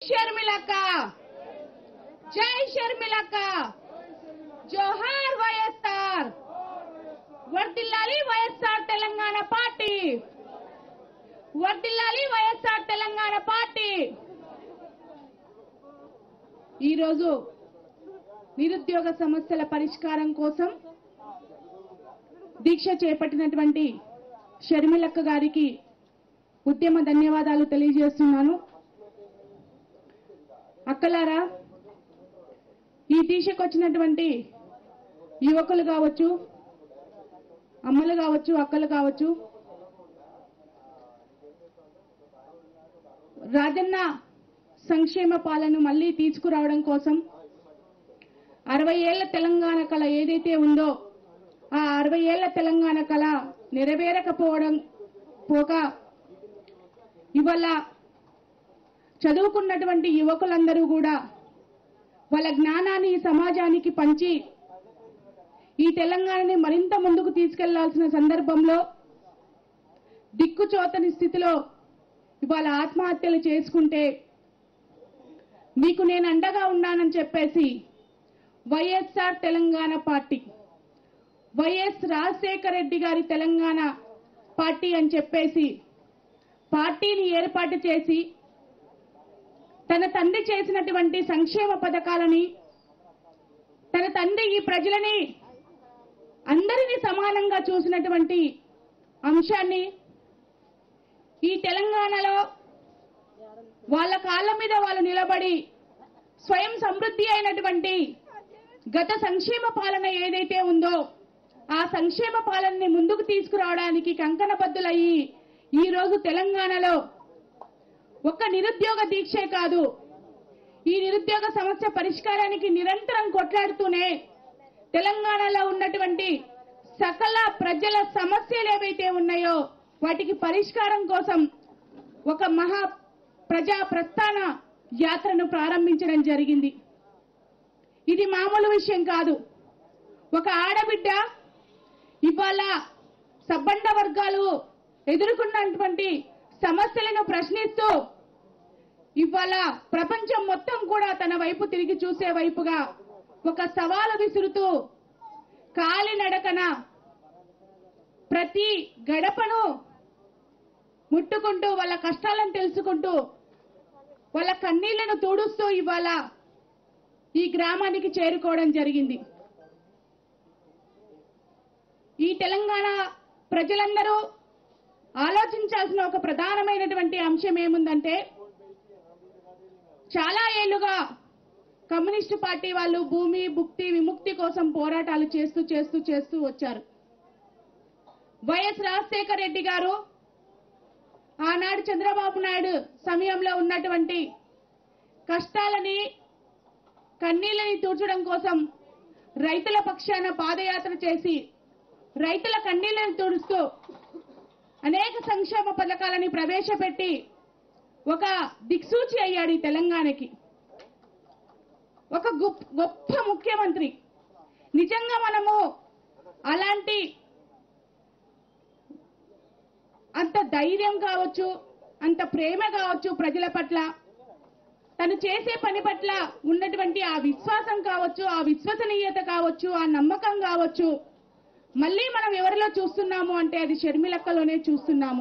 షర్మిలక్క జై షర్మిలక్క జోహార్ వైఎస్ఆర్ వర్దిల్లాలి వైఎస్ఆర్ తెలంగాణ పార్టీ వర్దిల్లాలి వైఎస్ఆర్ తెలంగాణ పార్టీ ఈరోజు నిరుద్యోగ సమస్యల పరిష్కారం కోసం దీక్ష చేపట్టినటువంటి షర్మిలక్క గారికి ఉద్యమ ధన్యవాదాలు తెలియజేస్తున్నాను అక్కలారా ఈ దీక్షకు వచ్చినటువంటి యువకులు కావచ్చు అమ్మలు కావచ్చు అక్కలు కావచ్చు రాజన్న సంక్షేమ పాలన మళ్ళీ తీసుకురావడం కోసం అరవై ఏళ్ల తెలంగాణ కళ ఏదైతే ఉందో ఆ అరవై ఏళ్ల తెలంగాణ కళ నెరవేరకపోవడం పోక ఇవాళ చదువుకున్నటువంటి యువకులందరూ కూడా వాళ్ళ జ్ఞానాన్ని ఈ సమాజానికి పంచి ఈ తెలంగాణని మరింత ముందుకు తీసుకెళ్లాల్సిన సందర్భంలో దిక్కుచోతని స్థితిలో ఇవాళ ఆత్మహత్యలు చేసుకుంటే మీకు నేను అండగా ఉన్నానని చెప్పేసి YSR Telangana party YS Rajasekhara Reddy గారి తెలంగాణ పార్టీ అని చెప్పేసి పార్టీని ఏర్పాటు చేసి తన తండ్రి చేసినటువంటి సంక్షేమ పథకాలని తన తండ్రి ఈ ప్రజలని అందరినీ సమానంగా చూసినటువంటి అంశాన్ని ఈ తెలంగాణలో వాళ్ళ కాళ్ళ మీద వాళ్ళు నిలబడి స్వయం సమృద్ధి అయినటువంటి గత సంక్షేమ పాలన ఏదైతే ఉందో ఆ సంక్షేమ పాలనని ముందుకు తీసుకురావడానికి కంకణబద్దులయ్యి ఈ రోజు తెలంగాణలో ఒక్క నిరుద్యోగ దీక్షే కాదు ఈ నిరుద్యోగ సమస్య పరిష్కారానికి నిరంతరం కొట్లాడుతూనే తెలంగాణలో ఉన్నటువంటి సకల ప్రజల సమస్యలు ఏవైతే ఉన్నాయో వాటికి పరిష్కారం కోసం ఒక మహా ప్రజా ప్రస్థాన యాత్రను ప్రారంభించడం జరిగింది ఇది మామూలు విషయం కాదు ఒక ఆడబిడ్డ ఇవాళ సబ్బండ వర్గాలు ఎదుర్కొన్నటువంటి సమస్యలను ప్రశ్నిస్తూ ఇవాళ ప్రపంచం మొత్తం కూడా తన వైపు తిరిగి చూసే వైపుగా ఒక సవాలు విసురుతూ కాలినడకన ప్రతి గడపను ముట్టుకుంటూ వాళ్ళ కష్టాలను తెలుసుకుంటూ వాళ్ళ కన్నీళ్లను తుడుస్తూ ఇవాళ ఈ గ్రామానికి చేరుకోవడం జరిగింది ఈ తెలంగాణ ప్రజలందరూ ఆలోచించాల్సిన ఒక ప్రధానమైనటువంటి అంశం ఏముందంటే చాలా ఏళ్లుగా కమ్యూనిస్టు పార్టీ వాళ్ళు భూమి భుక్తి విముక్తి కోసం పోరాటాలు చేస్తూ చేస్తూ చేస్తూ వచ్చారు వైఎస్ రాజశేఖర రెడ్డి గారు ఆనాడు చంద్రబాబు నాయుడు సమయంలో ఉన్నటువంటి కష్టాలని కన్నీళ్ళని తూర్చడం కోసం రైతుల పక్షాన పాదయాత్ర చేసి రైతుల కన్నీళ్లను తుడుస్తూ అనేక సంక్షేమ పథకాలని ప్రవేశపెట్టి ఒక దిక్సూచి అయ్యాడు ఈ తెలంగాణకి ఒక గొప్ప గొప్ప ముఖ్యమంత్రి నిజంగా మనము అలాంటి అంత ధైర్యం కావచ్చు అంత ప్రేమ కావచ్చు ప్రజల పట్ల తను చేసే పని పట్ల ఉన్నటువంటి ఆ విశ్వాసం కావచ్చు ఆ విశ్వసనీయత కావచ్చు ఆ నమ్మకం కావచ్చు మళ్ళీ మనం ఎవరిలో చూస్తున్నాము అంటే అది షర్మిలక్కలోనే చూస్తున్నాము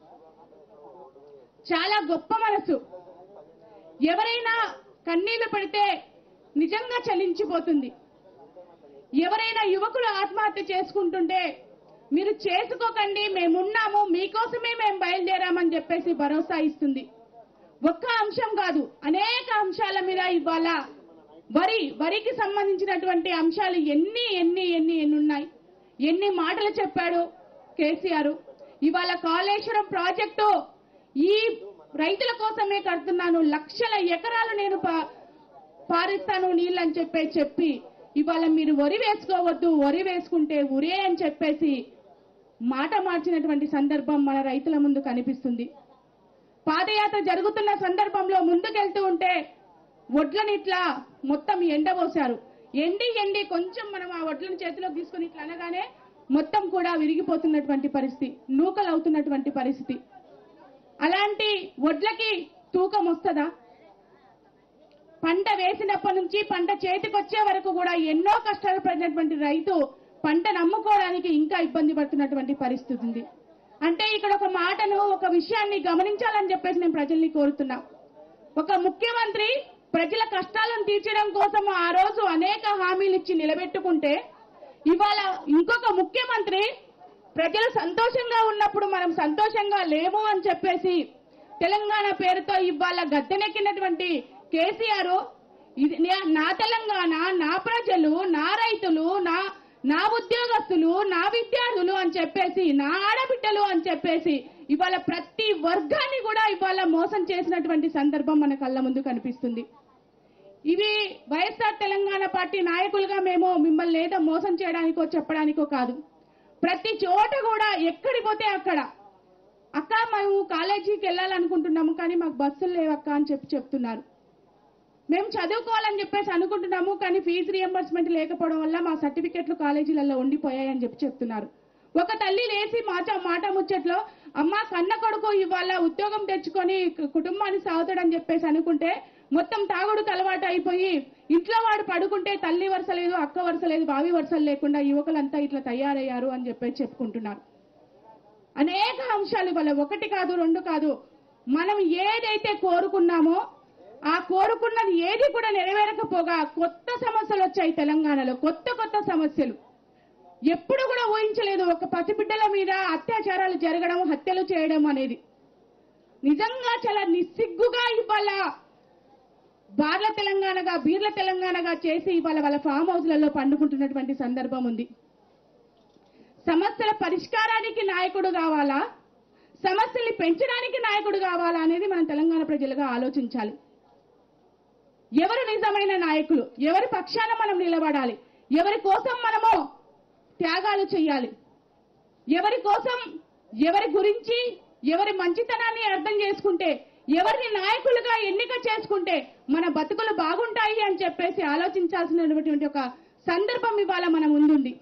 చాలా గొప్ప మనసు ఎవరైనా కన్నీళ్లు పెడితే నిజంగా చలించిపోతుంది ఎవరైనా యువకులు ఆత్మహత్య చేసుకుంటుంటే మీరు చేసుకోకండి మేమున్నాము మీకోసమే మేము బయలుదేరామని చెప్పేసి భరోసా ఇస్తుంది ఒక్క అంశం కాదు అనేక అంశాల మీద ఇవాళ వరి వరికి సంబంధించినటువంటి అంశాలు ఎన్ని ఎన్ని ఎన్ని ఎన్ని ఉన్నాయి ఎన్ని మాటలు చెప్పాడు కేసీఆర్ ఇవాళ కాళేశ్వరం ప్రాజెక్టు ఈ రైతుల కోసమే కడుతున్నాను లక్షల ఎకరాలు నేను పా- పారిస్తాను నీళ్ళని చెప్పే చెప్పి ఇవాళ మీరు వరి వేసుకోవద్దు వరి వేసుకుంటే ఉరే అని చెప్పేసి మాట మార్చినటువంటి సందర్భం మన రైతుల ముందు కనిపిస్తుంది పాదయాత్ర జరుగుతున్న సందర్భంలో ముందుకెళ్తూ ఉంటే వడ్లని ఇట్లా మొత్తం ఎండబోశారు ఎండి ఎండి కొంచెం మనం ఆ వడ్లను చేతిలోకి తీసుకుని ఇట్లా అనగానే మొత్తం కూడా విరిగిపోతున్నటువంటి పరిస్థితి నూకలు అవుతున్నటువంటి పరిస్థితి అలాంటి వడ్లకి తూకం వస్తుందా పంట వేసినప్పటి నుంచి పంట చేతికొచ్చే వరకు కూడా ఎన్నో కష్టాలు పడినటువంటి రైతు పంట నమ్ముకోవడానికి ఇంకా ఇబ్బంది పడుతున్నటువంటి పరిస్థితి ఉంది అంటే ఇక్కడ ఒక మాటను ఒక విషయాన్ని గమనించాలని చెప్పేసి నేను ప్రజల్ని కోరుతున్నా ఒక ముఖ్యమంత్రి ప్రజల కష్టాలను తీర్చడం కోసం ఆ రోజు అనేక హామీలు ఇచ్చి నిలబెట్టుకుంటే ఇవాళ ఇంకొక ముఖ్యమంత్రి ప్రజలు సంతోషంగా ఉన్నప్పుడు మనం సంతోషంగా లేము అని చెప్పేసి తెలంగాణ పేరుతో ఇవాళ గద్దెనెక్కినటువంటి కేసీఆర్ ఇది నే- నా తెలంగాణ నా ప్రజలు నా రైతులు నా నా ఉద్యోగస్తులు నా విద్యార్థులు అని చెప్పేసి నా ఆడబిడ్డలు అని చెప్పేసి ఇవాళ ప్రతి వర్గాన్ని కూడా ఇవాళ మోసం చేసినటువంటి సందర్భం మన కళ్ళ ముందు కనిపిస్తుంది ఇవి వైఎస్ఆర్ తెలంగాణ పార్టీ నాయకులుగా మేము మిమ్మల్ని ఏదో మోసం చేయడానికో చెప్పడానికో కాదు ప్రతి చోట కూడా ఎక్కడి పోతే అక్కడ అక్క మేము కాలేజీకి వెళ్ళాలనుకుంటున్నాము కానీ మాకు బస్సులు లేవక్క అని చెప్పి చెప్తున్నారు మేము చదువుకోవాలని చెప్పేసి అనుకుంటున్నాము కానీ ఫీజు రియంబర్స్మెంట్ లేకపోవడం వల్ల మా సర్టిఫికెట్లు కాలేజీలలో ఉండిపోయాయని చెప్పి చెప్తున్నారు ఒక తల్లి లేచి మాట మాట ముచ్చట్లో అమ్మ కన్న కొడుకు ఇవాళ ఉద్యోగం తెచ్చుకొని కు- కుటుంబాన్ని సాగుతాడని చెప్పేసి అనుకుంటే మొత్తం తాగుడుకు అలవాటు అయిపోయి ఇంట్లో వాడు పడుకుంటే తల్లి వరుస లేదు అక్క వరుస లేదు బావి వరుసలు లేకుండా యువకులంతా ఇట్లా తయారయ్యారు అని చెప్పేసి చెప్పుకుంటున్నారు అనేక అంశాలు ఇవాళ ఒకటి కాదు రెండు కాదు మనం ఏదైతే కోరుకున్నామో ఆ కోరుకున్నది ఏది కూడా నెరవేరకపోగా కొత్త సమస్యలు వచ్చాయి తెలంగాణలో కొత్త కొత్త సమస్యలు ఎప్పుడు కూడా ఊహించలేదు ఒక పసిబిడ్డల మీద అత్యాచారాలు జరగడం హత్యలు చేయడం అనేది నిజంగా చాలా నిస్సిగ్గుగా ఇవాళ బార్ల తెలంగాణగా బీర్ల తెలంగాణగా చేసి ఇవాళ వాళ్ళ ఫామ్ హౌస్లలో పండుకుంటున్నటువంటి సందర్భం ఉంది సమస్యల పరిష్కారానికి నాయకుడు కావాలా సమస్యల్ని పెంచడానికి నాయకుడు కావాలా అనేది మనం తెలంగాణ ప్రజలుగా ఆలోచించాలి ఎవరు నిజమైన నాయకులు ఎవరి పక్షాన మనం నిలబడాలి ఎవరి కోసం మనము త్యాగాలు చేయాలి ఎవరి కోసం ఎవరి గురించి ఎవరి మంచితనాన్ని అర్థం చేసుకుంటే ఎవరిని నాయకులుగా ఎన్నిక చేసుకుంటే మన బతుకులు బాగుంటాయి అని చెప్పేసి ఆలోచించాల్సినటువంటి ఒక సందర్భం ఇవాళ మన ముందుంది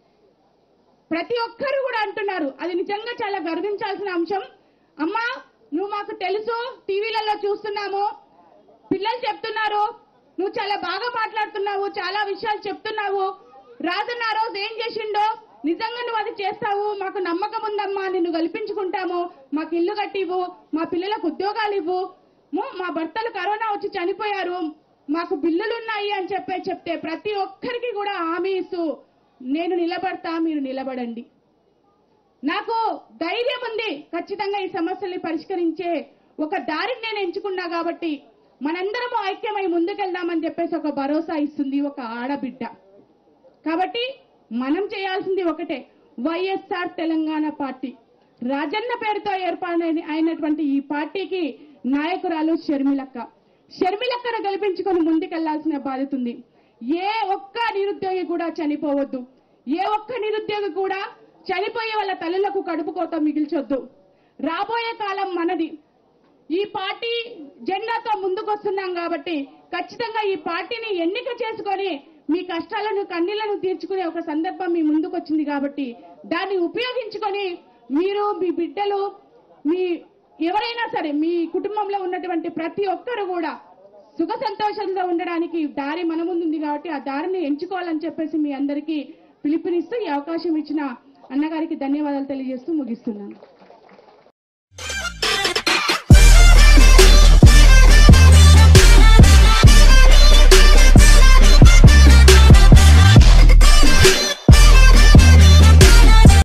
ప్రతి ఒక్కరు కూడా అంటున్నారు అది నిజంగా చాలా గర్వించాల్సిన అంశం అమ్మా నువ్వు మాకు తెలుసు టీవీలలో చూస్తున్నాము పిల్లలు చెప్తున్నారు నువ్వు చాలా బాగా మాట్లాడుతున్నావు చాలా విషయాలు చెప్తున్నావు రాజన్న ఆ రోజు ఏం చేసిండో నిజంగా నువ్వు అది చేస్తావు మాకు నమ్మకం ఉందమ్మా నిన్ను గెలిపించుకుంటాము మాకు ఇల్లు కట్టివ్వు మా పిల్లలకు ఉద్యోగాలు ఇవ్వు ము- మా భర్తలు కరోనా వచ్చి చనిపోయారు మాకు బిల్లులు ఉన్నాయి అని చెప్పే చెప్తే ప్రతి ఒక్కరికి కూడా హామీ ఇస్తూ నేను నిలబడతా మీరు నిలబడండి నాకు ధైర్యం ఉంది ఖచ్చితంగా ఈ సమస్యల్ని పరిష్కరించే ఒక దారిని నేను ఎంచుకున్నా కాబట్టి మనందరము ఐక్యమై ముందుకెళ్దామని చెప్పేసి ఒక భరోసా ఇస్తుంది ఒక ఆడబిడ్డ కాబట్టి మనం చేయాల్సింది ఒకటే వైఎస్ఆర్ తెలంగాణ పార్టీ రాజన్న పేరుతో ఏర్పాటైన అయినటువంటి ఈ పార్టీకి నాయకురాలు షర్మిలక్క షర్మిలక్కను గెలిపించుకొని ముందుకెళ్లాల్సిన బాధ్యత ఉంది ఏ ఒక్క నిరుద్యోగి కూడా చనిపోవద్దు ఏ ఒక్క నిరుద్యోగి కూడా చనిపోయే వాళ్ళ తల్లులకు కడుపు కోత మిగిల్చొద్దు రాబోయే కాలం మనది ఈ పార్టీ జెండాతో ముందుకొస్తున్నాం కాబట్టి ఖచ్చితంగా ఈ పార్టీని ఎన్నిక చేసుకొని మీ కష్టాలను కన్నీళ్లను తీర్చుకునే ఒక సందర్భం మీ ముందుకు వచ్చింది కాబట్టి దాన్ని ఉపయోగించుకొని మీరు మీ బిడ్డలు మీ ఎవరైనా సరే మీ కుటుంబంలో ఉన్నటువంటి ప్రతి ఒక్కరు కూడా సుఖ సంతోషంగా ఉండడానికి దారి మన ముందుంది కాబట్టి ఆ దారిని ఎంచుకోవాలని చెప్పేసి మీ అందరికీ పిలుపునిస్తూ ఈ అవకాశం ఇచ్చిన అన్నగారికి ధన్యవాదాలు తెలియజేస్తూ ముగిస్తున్నాను